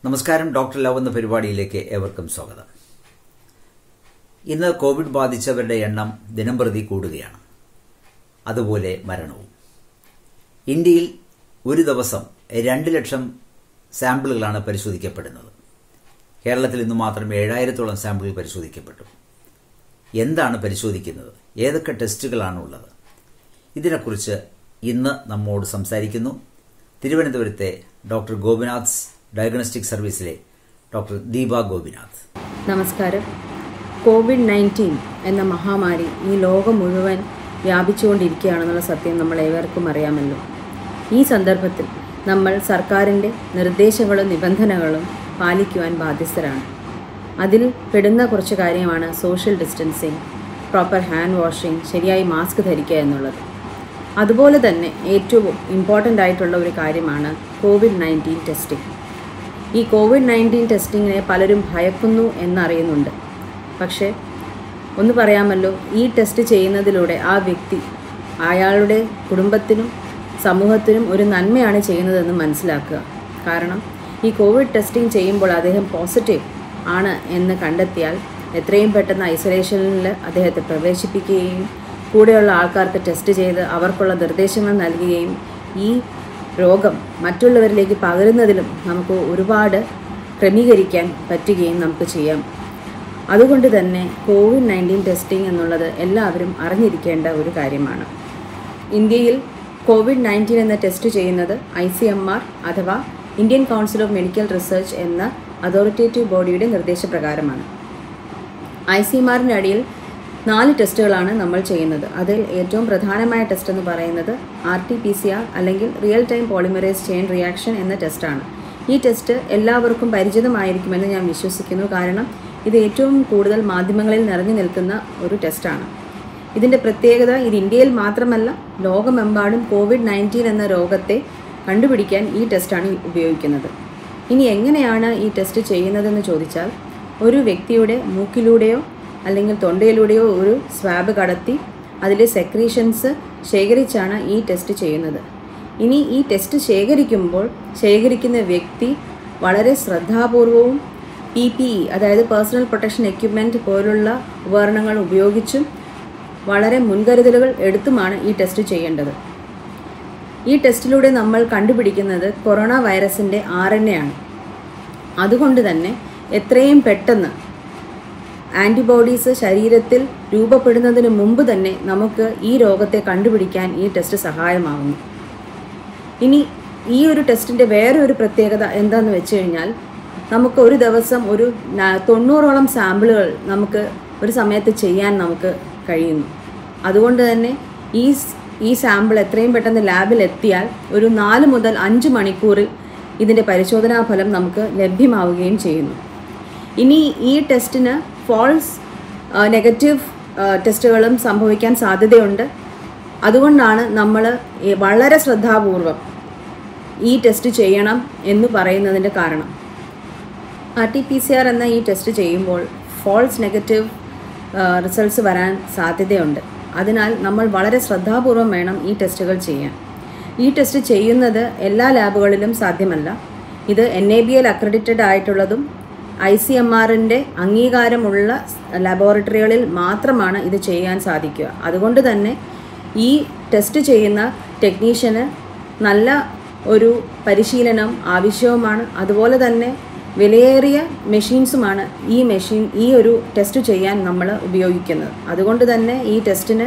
നമസ്കാരം doctor love എന്ന പരിപാടിയിലേക്ക് ഏവർക്കും സ്വാഗതം ഇന്ന് കോവിഡ് ബാധിച്ചവരുടെ എണ്ണം ദിനംപ്രതി കൂടുകയാണ് അതുപോലെ മരണവും ഇന്ത്യയിൽ ഒരു ദിവസം രണ്ട് ലക്ഷം സാമ്പിളുകളാണ് പരിശോധിക്കപ്പെടുന്നത് കേരളത്തിൽ ഇന്ന് മാത്രം ഏഴായിരത്തോളം സാമ്പിളുകൾ പരിശോധിക്കപ്പെട്ടു എന്താണ് പരിശോധിക്കുന്നത് ഏതൊക്കെ ടെസ്റ്റുകളാണ് ഉള്ളത് ഇതിനെക്കുറിച്ച് ഇന്ന് നമ്മോട് സംസാരിക്കുന്നു തിരുവനന്തപുരത്തെ ഡോക്ടർ ഗോപിനാഥ് ഡയഗ്നോസ്റ്റിക് സർവീസിലെ ഡോക്ടർ ദീപ ഗോപിനാഥ് നമസ്കാരം കോവിഡ് നയൻറ്റീൻ എന്ന മഹാമാരി ഈ ലോകം മുഴുവൻ വ്യാപിച്ചുകൊണ്ടിരിക്കുകയാണെന്നുള്ള സത്യം നമ്മൾ ഏവർക്കും അറിയാമല്ലോ ഈ സന്ദർഭത്തിൽ നമ്മൾ സർക്കാരിൻ്റെ നിർദ്ദേശങ്ങളും നിബന്ധനകളും പാലിക്കുവാൻ ബാധ്യസ്ഥരാണ് അതിൽ പെടുന്ന കുറച്ച് കാര്യമാണ് social distancing proper hand washing ശരിയായി മാസ്ക് ധരിക്കുക എന്നുള്ളത് അതുപോലെ തന്നെ ഏറ്റവും ഇമ്പോർട്ടൻ്റ് ആയിട്ടുള്ള ഒരു കാര്യമാണ് കോവിഡ് നയൻറ്റീൻ ടെസ്റ്റിംഗ് ഈ കോവിഡ് നയൻറ്റീൻ ടെസ്റ്റിങ്ങിനെ പലരും ഭയക്കുന്നു എന്നറിയുന്നുണ്ട് പക്ഷേ ഒന്ന് പറയാമല്ലോ ഈ ടെസ്റ്റ് ചെയ്യുന്നതിലൂടെ ആ വ്യക്തി അയാളുടെ കുടുംബത്തിനും സമൂഹത്തിനും ഒരു നന്മയാണ് ചെയ്യുന്നതെന്ന് മനസ്സിലാക്കുക കാരണം ഈ കോവിഡ് ടെസ്റ്റിംഗ് ചെയ്യുമ്പോൾ അദ്ദേഹം പോസിറ്റീവ് ആണ് എന്ന് കണ്ടെത്തിയാൽ എത്രയും പെട്ടെന്ന് ഐസൊലേഷനിൽ അദ്ദേഹത്തെ പ്രവേശിപ്പിക്കുകയും കൂടെയുള്ള ആൾക്കാർക്ക് ടെസ്റ്റ് ചെയ്ത് അവർക്കുള്ള നിർദ്ദേശങ്ങൾ നൽകുകയും ഈ രോഗം മറ്റുള്ളവരിലേക്ക് പകരുന്നതിലും നമുക്ക് ഒരുപാട് ക്രമീകരിക്കാൻ പറ്റുകയും നമുക്ക് ചെയ്യാം അതുകൊണ്ട് തന്നെ കോവിഡ് നയൻറ്റീൻ ടെസ്റ്റിംഗ് എന്നുള്ളത് എല്ലാവരും അറിഞ്ഞിരിക്കേണ്ട ഒരു കാര്യമാണ് ഇന്ത്യയിൽ കോവിഡ് നയൻറ്റീൻ എന്ന ടെസ്റ്റ് ചെയ്യുന്നത് ഐ സി എം ആർ അഥവാ Indian council of medical research എന്ന അതോറിറ്റേറ്റീവ് ബോഡിയുടെ നിർദ്ദേശപ്രകാരമാണ് ഐ സി എം ആറിൻ്റെ അടിയിൽ നാല് ടെസ്റ്റുകളാണ് നമ്മൾ ചെയ്യുന്നത് അതിൽ ഏറ്റവും പ്രധാനമായ ടെസ്റ്റ് എന്ന് പറയുന്നത് R T P C R അല്ലെങ്കിൽ real time polymerise chain reaction എന്ന ടെസ്റ്റാണ് ഈ ടെസ്റ്റ് എല്ലാവർക്കും പരിചിതമായിരിക്കുമെന്ന് ഞാൻ വിശ്വസിക്കുന്നു കാരണം ഇത് ഏറ്റവും കൂടുതൽ മാധ്യമങ്ങളിൽ നിറഞ്ഞു നിൽക്കുന്ന ഒരു ടെസ്റ്റാണ് ഇതിൻ്റെ പ്രത്യേകത ഇത് ഇന്ത്യയിൽ മാത്രമല്ല ലോകമെമ്പാടും കോവിഡ് നയൻറ്റീൻ എന്ന രോഗത്തെ കണ്ടുപിടിക്കാൻ ഈ ടെസ്റ്റാണ് ഉപയോഗിക്കുന്നത് ഇനി എങ്ങനെയാണ് ഈ ടെസ്റ്റ് ചെയ്യുന്നതെന്ന് ചോദിച്ചാൽ ഒരു വ്യക്തിയുടെ മൂക്കിലൂടെയോ അല്ലെങ്കിൽ തൊണ്ടയിലൂടെയോ ഒരു സ്വാബ് കടത്തി അതിലെ സെക്രീഷൻസ് ശേഖരിച്ചാണ് ഈ ടെസ്റ്റ് ചെയ്യുന്നത് ഇനി ഈ ടെസ്റ്റ് ശേഖരിക്കുമ്പോൾ ശേഖരിക്കുന്ന വ്യക്തി വളരെ ശ്രദ്ധാപൂർവവും പി പി ഇ അതായത് പേഴ്സണൽ പ്രൊട്ടക്ഷൻ എക്യുപ്മെൻറ്റ് പോലുള്ള ഉപകരണങ്ങൾ ഉപയോഗിച്ചും വളരെ മുൻകരുതലുകൾ എടുത്തുമാണ് ഈ ടെസ്റ്റ് ചെയ്യേണ്ടത് ഈ ടെസ്റ്റിലൂടെ നമ്മൾ കണ്ടുപിടിക്കുന്നത് കൊറോണ വൈറസിൻ്റെ ആർ എൻ എ ആണ് അതുകൊണ്ട് തന്നെ എത്രയും പെട്ടെന്ന് ആൻറ്റിബോഡീസ് ശരീരത്തിൽ രൂപപ്പെടുന്നതിന് മുമ്പ് തന്നെ നമുക്ക് ഈ രോഗത്തെ കണ്ടുപിടിക്കാൻ ഈ ടെസ്റ്റ് സഹായമാകുന്നു ഇനി ഈ ഒരു ടെസ്റ്റിൻ്റെ വേറെ ഒരു പ്രത്യേകത എന്താണെന്ന് വെച്ച് കഴിഞ്ഞാൽ നമുക്ക് ഒരു ദിവസം ഒരു തൊണ്ണൂറോളം സാമ്പിളുകൾ നമുക്ക് ഒരു സമയത്ത് ചെയ്യാൻ നമുക്ക് കഴിയുന്നു അതുകൊണ്ട് തന്നെ ഈ ഈ സാമ്പിൾ എത്രയും പെട്ടെന്ന് ലാബിൽ എത്തിയാൽ ഒരു നാല് മുതൽ അഞ്ച് മണിക്കൂറിൽ ഇതിൻ്റെ പരിശോധനാ ഫലം നമുക്ക് ലഭ്യമാവുകയും ചെയ്യുന്നു ഇനി ഈ ടെസ്റ്റിന് ഫോൾസ് നെഗറ്റീവ് ടെസ്റ്റുകളും സംഭവിക്കാൻ സാധ്യതയുണ്ട് അതുകൊണ്ടാണ് നമ്മൾ വളരെ ശ്രദ്ധാപൂർവം ഈ ടെസ്റ്റ് ചെയ്യണം എന്ന് പറയുന്നതിൻ്റെ കാരണം R T P C R എന്ന ഈ ടെസ്റ്റ് ചെയ്യുമ്പോൾ ഫോൾസ് നെഗറ്റീവ് റിസൾട്ട്സ് വരാൻ സാധ്യതയുണ്ട് അതിനാൽ നമ്മൾ വളരെ ശ്രദ്ധാപൂർവം വേണം ഈ ടെസ്റ്റുകൾ ചെയ്യാൻ ഈ ടെസ്റ്റ് ചെയ്യുന്നത് എല്ലാ ലാബുകളിലും സാധ്യമല്ല ഇത് N A B L accredited ആയിട്ടുള്ളതും ഐ സി എം ആറിൻ്റെ അംഗീകാരമുള്ള ലബോറട്ടറികളിൽ മാത്രമാണ് ഇത് ചെയ്യാൻ സാധിക്കുക അതുകൊണ്ട് തന്നെ ഈ ടെസ്റ്റ് ചെയ്യുന്ന ടെക്നീഷ്യന് നല്ല ഒരു പരിശീലനം ആവശ്യവുമാണ് അതുപോലെ തന്നെ വിലയേറിയ മെഷീൻസുമാണ് ഈ മെഷീൻ ഈ ഒരു ടെസ്റ്റ് ചെയ്യാൻ നമ്മൾ ഉപയോഗിക്കുന്നത് അതുകൊണ്ട് തന്നെ ഈ ടെസ്റ്റിന്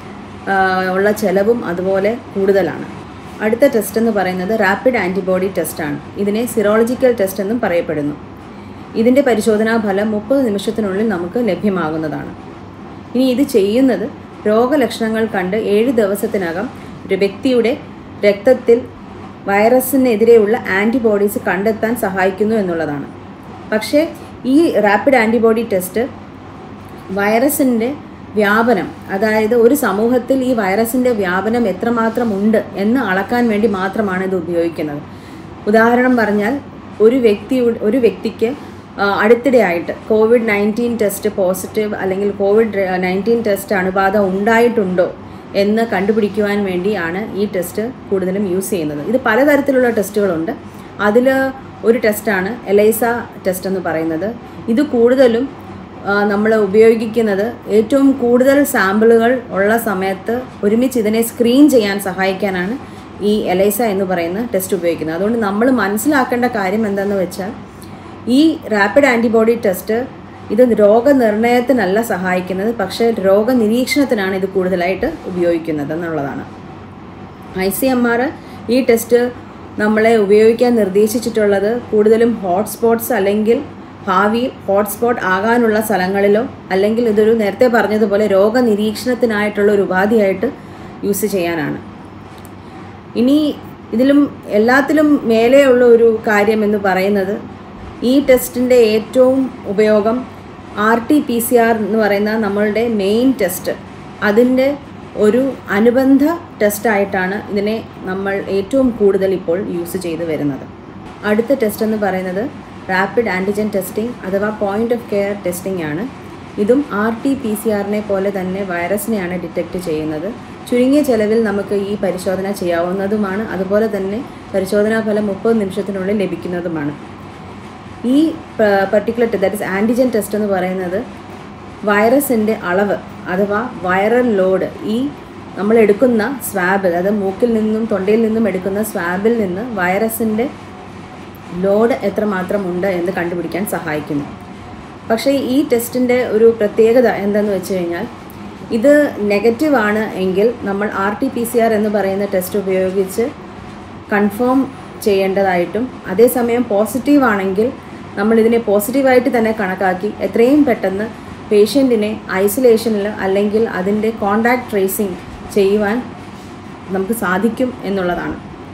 ഉള്ള ചെലവും അതുപോലെ കൂടുതലാണ് അടുത്ത ടെസ്റ്റ് എന്ന് പറയുന്നത് റാപ്പിഡ് ആൻറ്റിബോഡി ടെസ്റ്റാണ് ഇതിനെ സിറോളജിക്കൽ ടെസ്റ്റ് എന്നും പറയപ്പെടുന്നു ഇതിൻ്റെ പരിശോധനാ ഫലം മുപ്പത് നിമിഷത്തിനുള്ളിൽ നമുക്ക് ലഭ്യമാകുന്നതാണ് ഇനി ഇത് ചെയ്യുന്നത് രോഗലക്ഷണങ്ങൾ കണ്ട് ഏഴ് ദിവസത്തിനകം ഒരു വ്യക്തിയുടെ രക്തത്തിൽ വൈറസിനെതിരെയുള്ള ആൻറ്റിബോഡീസ് കണ്ടെത്താൻ സഹായിക്കുന്നു എന്നുള്ളതാണ് പക്ഷേ ഈ റാപ്പിഡ് ആൻറ്റിബോഡി ടെസ്റ്റ് വൈറസിൻ്റെ വ്യാപനം അതായത് ഒരു സമൂഹത്തിൽ ഈ വൈറസിൻ്റെ വ്യാപനം എത്രമാത്രം ഉണ്ട് എന്ന് അളക്കാൻ വേണ്ടി മാത്രമാണ് ഇത് ഉപയോഗിക്കുന്നത് ഉദാഹരണം പറഞ്ഞാൽ ഒരു വ്യക്തി ഒരു വ്യക്തിക്ക് അടുത്തിടെയായിട്ട് കോവിഡ് നയൻറ്റീൻ ടെസ്റ്റ് പോസിറ്റീവ് അല്ലെങ്കിൽ കോവിഡ് നയൻറ്റീൻ ടെസ്റ്റ് അണുബാധ ഉണ്ടായിട്ടുണ്ടോ എന്ന് കണ്ടുപിടിക്കുവാൻ വേണ്ടിയാണ് ഈ ടെസ്റ്റ് കൂടുതലും യൂസ് ചെയ്യുന്നത് ഇത് പലതരത്തിലുള്ള ടെസ്റ്റുകളുണ്ട് അതിൽ ഒരു ടെസ്റ്റാണ് എലൈസ ടെസ്റ്റ് എന്ന് പറയുന്നത് ഇത് കൂടുതലും നമ്മൾ ഉപയോഗിക്കുന്നത് ഏറ്റവും കൂടുതൽ സാമ്പിളുകൾ ഉള്ള സമയത്ത് ഒരുമിച്ച് ഇതിനെ സ്ക്രീൻ ചെയ്യാൻ സഹായിക്കാനാണ് ഈ എലൈസ എന്ന് പറയുന്ന ടെസ്റ്റ് ഉപയോഗിക്കുന്നത് അതുകൊണ്ട് നമ്മൾ മനസ്സിലാക്കേണ്ട കാര്യം എന്താണെന്ന് വെച്ചാൽ ഈ റാപ്പിഡ് ആൻറ്റിബോഡി ടെസ്റ്റ് ഇത് രോഗനിർണയത്തിനല്ല സഹായിക്കുന്നത് പക്ഷേ രോഗനിരീക്ഷണത്തിനാണ് ഇത് കൂടുതലായിട്ട് ഉപയോഗിക്കുന്നത് എന്നുള്ളതാണ് ഐ സി എം ആർ ഈ ടെസ്റ്റ് നമ്മളെ ഉപയോഗിക്കാൻ നിർദ്ദേശിച്ചിട്ടുള്ളത് കൂടുതലും ഹോട്ട്സ്പോട്ട്സ് അല്ലെങ്കിൽ ഭാവിയിൽ ഹോട്ട്സ്പോട്ട് ആകാനുള്ള സ്ഥലങ്ങളിലോ അല്ലെങ്കിൽ ഇതൊരു നേരത്തെ പറഞ്ഞതുപോലെ രോഗനിരീക്ഷണത്തിനായിട്ടുള്ള ഒരു ഉപാധിയായിട്ട് യൂസ് ചെയ്യാനാണ് ഇനി ഇതിലും എല്ലാത്തിലും മേലെയുള്ള ഒരു കാര്യം എന്ന് പറയുന്നത് ഈ ടെസ്റ്റിൻ്റെ ഏറ്റവും ഉപയോഗം R T P C R എന്ന് പറയുന്ന നമ്മളുടെ മെയിൻ ടെസ്റ്റ് അതിൻ്റെ ഒരു അനുബന്ധ ടെസ്റ്റായിട്ടാണ് ഇതിനെ നമ്മൾ ഏറ്റവും കൂടുതൽ ഇപ്പോൾ യൂസ് ചെയ്തു വരുന്നത് അടുത്ത ടെസ്റ്റ് എന്ന് പറയുന്നത് റാപ്പിഡ് ആൻറ്റിജൻ ടെസ്റ്റിംഗ് അഥവാ പോയിന്റ് ഓഫ് കെയർ ടെസ്റ്റിംഗ് ആണ് ഇതും ആർ ടി പി സി ആറിനെ പോലെ തന്നെ വൈറസിനെയാണ് ഡിറ്റക്റ്റ് ചെയ്യുന്നത് ചുരുങ്ങിയ ചെലവിൽ നമുക്ക് ഈ പരിശോധന ചെയ്യാവുന്നതുമാണ് അതുപോലെ തന്നെ പരിശോധനാ ഫലം മുപ്പത് നിമിഷത്തിനുള്ളിൽ ലഭിക്കുന്നതുമാണ് ഈ particular that is antigen test എന്ന് പറയുന്നത് വൈറസിൻ്റെ അളവ് അഥവാ വൈറൽ ലോഡ് ഈ നമ്മൾ എടുക്കുന്ന സ്വാബ് അതായത് മൂക്കിൽ നിന്നും തൊണ്ടയിൽ നിന്നും എടുക്കുന്ന സ്വാബിൽ നിന്ന് വൈറസിൻ്റെ ലോഡ് എത്രമാത്രം ഉണ്ട് എന്ന് കണ്ടുപിടിക്കാൻ സഹായിക്കുന്നു പക്ഷേ ഈ ടെസ്റ്റിൻ്റെ ഒരു പ്രത്യേകത എന്താണെന്ന് വെച്ച് കഴിഞ്ഞാൽ ഇത് നെഗറ്റീവ് ആണ് എങ്കിൽ നമ്മൾ R T P C R എന്ന് പറയുന്ന ടെസ്റ്റ് ഉപയോഗിച്ച് കൺഫേം ചെയ്യേണ്ടതായിട്ടും അതേസമയം പോസിറ്റീവ് ആണെങ്കിൽ നമ്മൾ ഇതിനെ പോസിറ്റീവായിട്ട് തന്നെ കണക്കാക്കി എത്രയും പെട്ടെന്ന് പേഷ്യൻറ്റിനെ ഐസൊലേഷനിൽ അല്ലെങ്കിൽ അതിൻ്റെ കോണ്ടാക്ട് ട്രേസിങ് ചെയ്യുവാൻ നമുക്ക് സാധിക്കും എന്നുള്ളതാണ്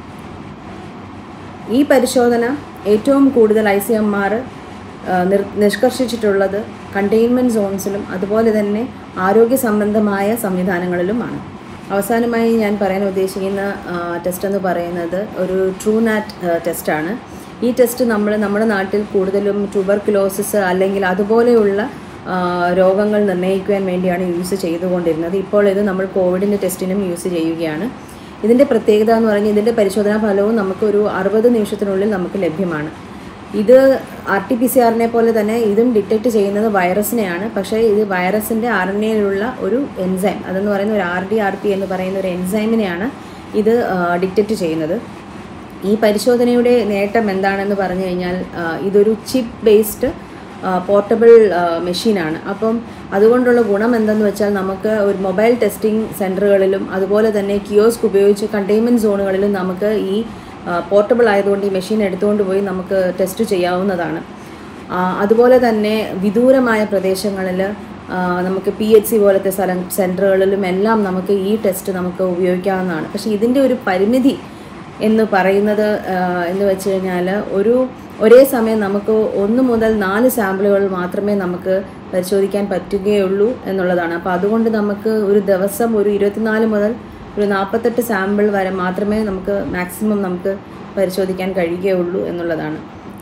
ഈ പരിശോധന ഏറ്റവും കൂടുതൽ ഐ സി എം ആർ നിഷ്കർഷിച്ചിട്ടുള്ളത് കണ്ടെയ്ൻമെൻറ്റ് സോൺസിലും അതുപോലെ തന്നെ ആരോഗ്യ സംബന്ധമായ സംവിധാനങ്ങളിലുമാണ് അവസാനമായി ഞാൻ പറയാൻ ഉദ്ദേശിക്കുന്ന ടെസ്റ്റ് എന്ന് പറയുന്നത് ഒരു ട്രൂ നാറ്റ് ടെസ്റ്റാണ് ഈ ടെസ്റ്റ് നമ്മൾ നമ്മുടെ നാട്ടിൽ കൂടുതലും ട്യൂബർക്കുലോസിസ് അല്ലെങ്കിൽ അതുപോലെയുള്ള രോഗങ്ങൾ നിർണ്ണയിക്കുവാൻ വേണ്ടിയാണ് യൂസ് ചെയ്തുകൊണ്ടിരുന്നത് ഇപ്പോൾ ഇത് നമ്മൾ കോവിഡിൻ്റെ ടെസ്റ്റിനും യൂസ് ചെയ്യുകയാണ് ഇതിൻ്റെ പ്രത്യേകത എന്ന് പറഞ്ഞാൽ ഇതിൻ്റെ പരിശോധനാ ഫലവും നമുക്കൊരു അറുപത് നിമിഷത്തിനുള്ളിൽ നമുക്ക് ലഭ്യമാണ് ഇത് ആർ ടി പി സി ആറിനെ പോലെ തന്നെ ഇതും ഡിറ്റക്റ്റ് ചെയ്യുന്നത് വൈറസിനെയാണ് പക്ഷേ ഇത് വൈറസിൻ്റെ ആർ എൻ എയിലുള്ള ഒരു എൻസൈം അതെന്ന് പറയുന്ന ഒരു ആർ ഡി ആർ പി എന്ന് പറയുന്ന ഒരു എൻസൈമിനെയാണ് ഇത് ഡിറ്റക്റ്റ് ചെയ്യുന്നത് ഈ പരിശോധനയുടെ നേട്ടം എന്താണെന്ന് പറഞ്ഞു കഴിഞ്ഞാൽ ഇതൊരു ചിപ്പ് ബേസ്ഡ് പോർട്ടബിൾ മെഷീനാണ് അപ്പം അതുകൊണ്ടുള്ള ഗുണം എന്തെന്ന് വെച്ചാൽ നമുക്ക് ഒരു മൊബൈൽ ടെസ്റ്റിംഗ് സെൻറ്ററുകളിലും അതുപോലെ തന്നെ കിയോസ്ക് ഉപയോഗിച്ച് കണ്ടെയ്ൻമെൻറ്റ് സോണുകളിലും നമുക്ക് ഈ പോർട്ടബിൾ ആയതുകൊണ്ട് ഈ മെഷീൻ എടുത്തുകൊണ്ട് പോയി നമുക്ക് ടെസ്റ്റ് ചെയ്യാവുന്നതാണ് അതുപോലെ തന്നെ വിദൂരമായ പ്രദേശങ്ങളിൽ നമുക്ക് പി എച്ച് സി പോലത്തെ സ്ഥലം സെൻറ്ററുകളിലും എല്ലാം നമുക്ക് ഈ ടെസ്റ്റ് നമുക്ക് ഉപയോഗിക്കാവുന്നതാണ് പക്ഷേ ഇതിൻ്റെ ഒരു പരിമിതി എന്ന് പറയുന്നത് എന്ന് വെച്ച് കഴിഞ്ഞാൽ ഒരു ഒരേ സമയം നമുക്ക് ഒന്ന് മുതൽ നാല് സാമ്പിളുകൾ മാത്രമേ നമുക്ക് പരിശോധിക്കാൻ പറ്റുകയുള്ളൂ എന്നുള്ളതാണ് അപ്പോൾ അതുകൊണ്ട് നമുക്ക് ഒരു ദിവസം ഒരു ഇരുപത്തിനാല് മുതൽ ഒരു നാൽപ്പത്തെട്ട് സാമ്പിൾ വരെ മാത്രമേ നമുക്ക് മാക്സിമം നമുക്ക് പരിശോധിക്കാൻ കഴിയുകയുള്ളൂ എന്നുള്ളതാണ്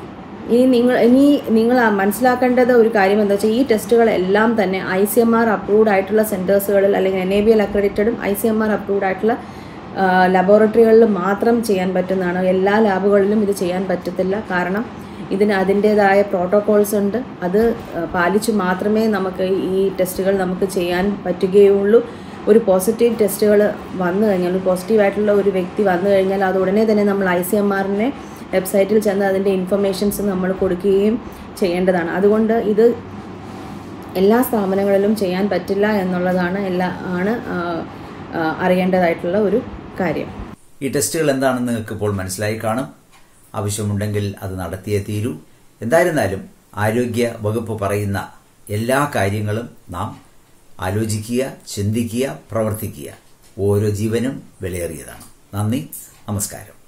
ഇനി നിങ്ങൾ ഇനി നിങ്ങൾ മനസ്സിലാക്കേണ്ടത് ഒരു കാര്യം എന്താ വെച്ചാൽ ഈ ടെസ്റ്റുകളെല്ലാം തന്നെ I C M R approved ആയിട്ടുള്ള സെൻറ്റേഴ്സുകളിൽ അല്ലെങ്കിൽ എൻ എ ബി എൽ അക്രഡിറ്റഡും I C M R approved ആയിട്ടുള്ള ലബോറട്ടറികളിൽ മാത്രം ചെയ്യാൻ പറ്റുന്നതാണ് എല്ലാ ലാബുകളിലും ഇത് ചെയ്യാൻ പറ്റത്തില്ല കാരണം ഇതിന് അതിൻ്റേതായ പ്രോട്ടോകോൾസ് ഉണ്ട് അത് പാലിച്ച് മാത്രമേ നമുക്ക് ഈ ടെസ്റ്റുകൾ നമുക്ക് ചെയ്യാൻ പറ്റുകയുള്ളൂ ഒരു പോസിറ്റീവ് ടെസ്റ്റുകൾ വന്നു കഴിഞ്ഞാൽ ഒരു പോസിറ്റീവായിട്ടുള്ള ഒരു വ്യക്തി വന്നു കഴിഞ്ഞാൽ അത് ഉടനെ തന്നെ നമ്മൾ ഐ സി എം ആറിനെ വെബ്സൈറ്റിൽ ചെന്ന് അതിൻ്റെ ഇൻഫർമേഷൻസ് നമ്മൾ കൊടുക്കുകയും ചെയ്യേണ്ടതാണ് അതുകൊണ്ട് ഇത് എല്ലാ സ്ഥാപനങ്ങളിലും ചെയ്യാൻ പറ്റില്ല എന്നുള്ളതാണ് എല്ലാ ആണ് അറിയേണ്ടതായിട്ടുള്ള ഒരു കാര്യം ഈ ടെസ്റ്റുകൾ എന്താണെന്ന് നിങ്ങൾക്ക് ഇപ്പോൾ മനസ്സിലായി കാണും ആവശ്യമുണ്ടെങ്കിൽ അത് നടത്തിയേ തീരൂ എന്തായിരുന്നാലും ആരോഗ്യ വകുപ്പ് പറയുന്ന എല്ലാ കാര്യങ്ങളും നാം ആലോചിക്കുക ചിന്തിക്കുക പ്രവർത്തിക്കുക ഓരോ ജീവനും വിലയേറിയതാണ് നന്ദി നമസ്കാരം